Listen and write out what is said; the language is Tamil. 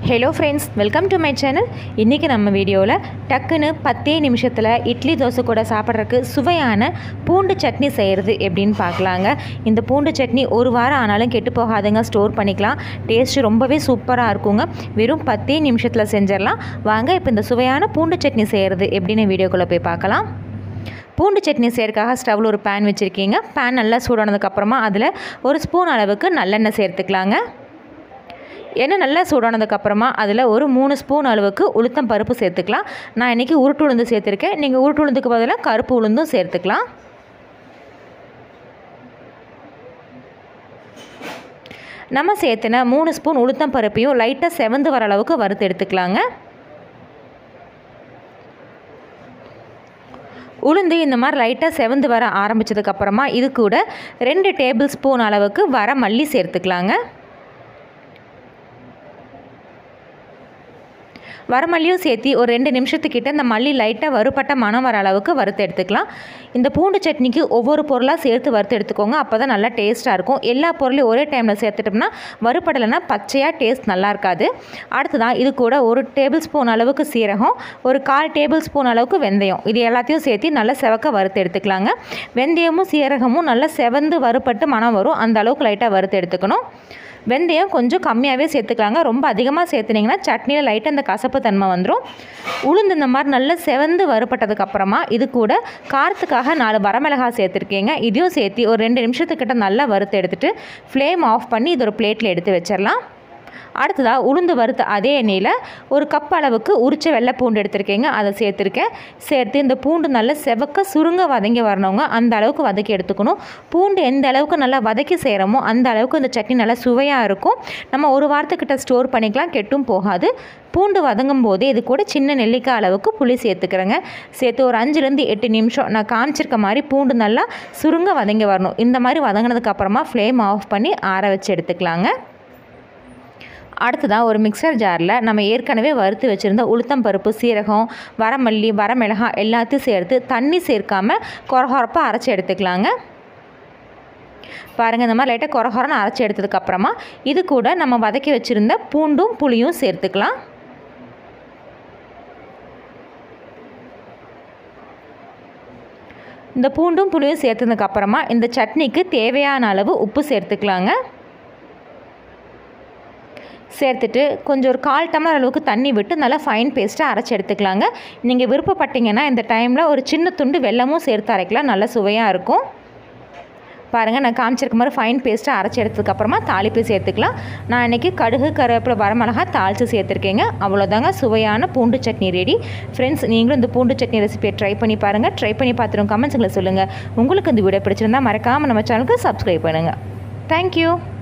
hello friends welcome to my channel இன்றைக்கி நம்ம வீடியோவில் டக்குன்னு பத்தே நிமிஷத்தில் இட்லி தோசை கூட சாப்பிட்றதுக்கு சுவையான பூண்டு சட்னி செய்கிறது எப்படின்னு பார்க்கலாங்க இந்த பூண்டு சட்னி ஒரு வாரம் ஆனாலும் கெட்டு போகாதுங்க ஸ்டோர் பண்ணிக்கலாம் டேஸ்ட்டு ரொம்பவே சூப்பராக இருக்குங்க வெறும் பத்தே நிமிஷத்தில் செஞ்சிடலாம் வாங்க இப்போ இந்த சுவையான பூண்டு சட்னி செய்கிறது எப்படின்னு வீடியோக்குள்ளே போய் பார்க்கலாம் பூண்டு சட்னி செய்யறதுக்காக ஸ்டவ்வில் ஒரு பேன் வச்சுருக்கீங்க பேன் நல்லா சூடானதுக்கப்புறமா அதில் ஒரு ஸ்பூன் அளவுக்கு நல்லெண்ணெய் சேர்த்துக்கலாங்க எண்ணெய் நல்லா சூடானதுக்கப்புறமா அதில் ஒரு மூணு ஸ்பூன் அளவுக்கு உளுத்தம் பருப்பு சேர்த்துக்கலாம் நான் இன்றைக்கி உருட்டு உளுந்து சேர்த்துருக்கேன் நீங்கள் உருட்டு உளுந்துக்கு பதிலாக கருப்பு உளுந்தும் சேர்த்துக்கலாம் நம்ம சேர்த்துன மூணு ஸ்பூன் உளுத்தம் பருப்பையும் லைட்டாக செவந்து வர அளவுக்கு வறுத்து எடுத்துக்கலாங்க உளுந்து இந்த மாதிரி லைட்டாக செவந்து வர ஆரம்பித்ததுக்கப்புறமா இது கூட ரெண்டு டேபிள் ஸ்பூன் அளவுக்கு வர மல்லி சேர்த்துக்கலாங்க வரமல்லியும் சேர்த்து ஒரு ரெண்டு நிமிஷத்துக்கிட்ட இந்த மல்லி லைட்டாக வறுபட்ட மனம் வர அளவுக்கு வறுத்து எடுத்துக்கலாம் இந்த பூண்டு சட்னிக்கு ஒவ்வொரு பொருளாக சேர்த்து வறுத்து எடுத்துக்கோங்க அப்போ தான் நல்லா டேஸ்ட்டாக இருக்கும் எல்லா பொருளையும் ஒரே டைமில் சேர்த்துட்டோம்னா வறுபடலைன்னா பச்சையாக டேஸ்ட் நல்லா இருக்காது அடுத்ததான் இது கூட ஒரு டேபிள் ஸ்பூன் அளவுக்கு சீரகம் ஒரு கால் டேபிள் ஸ்பூன் அளவுக்கு வெந்தயம் இது எல்லாத்தையும் சேர்த்து நல்லா செவக்க வறுத்து எடுத்துக்கலாங்க வெந்தயமும் சீரகமும் நல்லா செவந்து வறுபட்டு மனம் வரும் அந்த அளவுக்கு லைட்டாக வறுத்து எடுத்துக்கணும் வெந்தயம் கொஞ்சம் கம்மியாகவே சேர்த்துக்கலாங்க ரொம்ப அதிகமாக சேர்த்துனிங்கன்னா சட்னியில் லைட்டாக அந்த கசப்பு தன்மை வந்துடும் உளுந்து இந்த மாதிரி நல்லா செவந்து வறுப்பட்டதுக்கப்புறமா இது கூட காரத்துக்காக நாலு வரமிளகாய் சேர்த்துருக்கீங்க இதையும் சேர்த்து ஒரு ரெண்டு நிமிஷத்துக்கிட்ட நல்லா வறுத்து எடுத்துகிட்டு ஃப்ளேம் ஆஃப் பண்ணி இது ஒரு பிளேட்டில் எடுத்து வச்சிடலாம் அடுத்ததாக உளுந்து வறுத்த அதே எண்ணெயில் ஒரு கப் அளவுக்கு உரிச்ச வெள்ளை பூண்டு எடுத்திருக்கீங்க அதை சேர்த்துருக்கேன் சேர்த்து இந்த பூண்டு நல்லா செவக்க சுருங்க வதங்கி வரணுங்க அந்த அளவுக்கு வதக்கி எடுத்துக்கணும் பூண்டு எந்த அளவுக்கு நல்லா வதக்கி செய்கிறோமோ அந்த அளவுக்கு இந்த சட்னி நல்லா சுவையாக இருக்கும் நம்ம ஒரு வாரத்துக்கிட்ட ஸ்டோர் பண்ணிக்கலாம் கெட்டும் போகாது பூண்டு வதங்கும் போதே இது கூட சின்ன நெல்லிக்காய் அளவுக்கு புளி சேர்த்துக்கிறேங்க சேர்த்து ஒரு அஞ்சுலேருந்து எட்டு நிமிஷம் நான் காமிச்சிருக்க மாதிரி பூண்டு நல்லா சுருங்க வதங்கி வரணும் இந்த மாதிரி வதங்கினதுக்கப்புறமா ஃப்ளேம் ஆஃப் பண்ணி ஆற வச்சு எடுத்துக்கலாங்க அடுத்ததாக ஒரு மிக்சர் ஜாரில் நம்ம ஏற்கனவே வறுத்து வச்சுருந்த உளுத்தம் பருப்பு சீரகம் வரமல்லி வரமிளகாய் எல்லாத்தையும் சேர்த்து தண்ணி சேர்க்காமல் கொரகொரப்பாக அரைச்சி எடுத்துக்கலாங்க பாருங்கள் இந்த மாதிரி லைட்டாக கொரகொரன்னு அரைச்சி எடுத்ததுக்கப்புறமா இது கூட நம்ம வதக்கி வச்சுருந்த பூண்டும் புளியும் சேர்த்துக்கலாம் இந்த பூண்டும் புளியும் சேர்த்ததுக்கப்புறமா இந்த சட்னிக்கு தேவையான அளவு உப்பு சேர்த்துக்கலாங்க சேர்த்துட்டு கொஞ்சம் ஒரு கால் டம்ளர் அளவுக்கு தண்ணி விட்டு நல்லா ஃபைன் பேஸ்ட்டாக அரைச்சி எடுத்துக்கலாங்க நீங்கள் விருப்பப்பட்டீங்கன்னா இந்த டைமில் ஒரு சின்ன துண்டு வெல்லமும் சேர்த்து அரைக்கலாம் நல்ல சுவையாக இருக்கும் பாருங்கள் நான் காமிச்சிருக்க மாதிரி ஃபைன் பேஸ்ட்டாக அரைச்சி எடுத்ததுக்கப்புறமா தாளிப்பு சேர்த்துக்கலாம் நான் இன்றைக்கி கடுகு கருவேப்பிலை வரமிளகா தாளித்து சேர்த்துருக்கேங்க அவ்வளோதாங்க சுவையான பூண்டு சட்னி ரெடி ஃப்ரெண்ட்ஸ் நீங்களும் இந்த பூண்டு சட்னி ரெசிபியை ட்ரை பண்ணி பாருங்கள் ட்ரை பண்ணி பார்த்துருங்க கமெண்ட்ஸுங்களை சொல்லுங்கள் உங்களுக்கு இந்த வீடியோ பிடிச்சிருந்தா மறக்காமல் நம்ம சேனலுக்கு சப்ஸ்கிரைப் பண்ணுங்கள் தேங்க்யூ